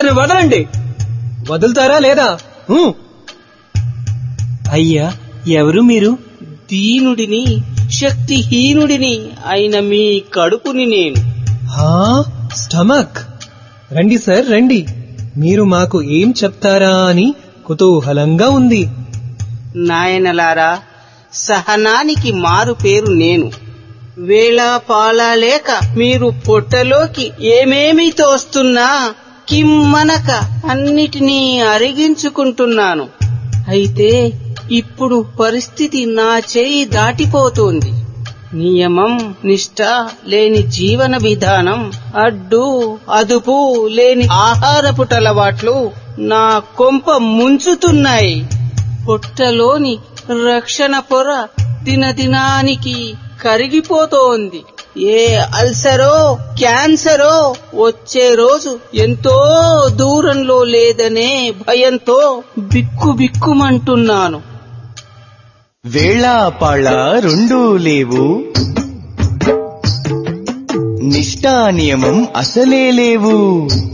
నన్ను వదలండి వదులుతారా లేదా ఊ. అయ్యా ఎవరు మీరు దీనుడిని శక్తిహీనుడిని అయిన మీ కడుపుని నేను హా స్టమక్ రండి సార్ రండి మీరు మాకు ఏం చెప్తారా అని కుతూహలంగా ఉంది నాయనలారా సహనానికి మారు పేరు నేను వేళ పాల లేక మీరు పొట్టలోకి ఏమేమి తోస్తున్నా కిమ్మనక అన్నిటినీ అరిగించుకుంటున్నాను అయితే ఇప్పుడు పరిస్థితి నా చేయి దాటిపోతోంది నియమం నిష్ట లేని జీవన విధానం అడ్డు అదుపు లేని ఆహారపుటలవాట్లు నా కొంప ముంచుతున్నాయి పొట్టలోని రక్షణ పొర దినదినానికి కరిగిపోతోంది ఏ అల్సరో క్యాన్సరో వచ్చే రోజు ఎంతో దూరంలో లేదనే భయంతో బిక్కు బిక్కుమంటున్నాను వేళాపాళ రెండూ లేవు నిష్టా నియమం అసలే లేవు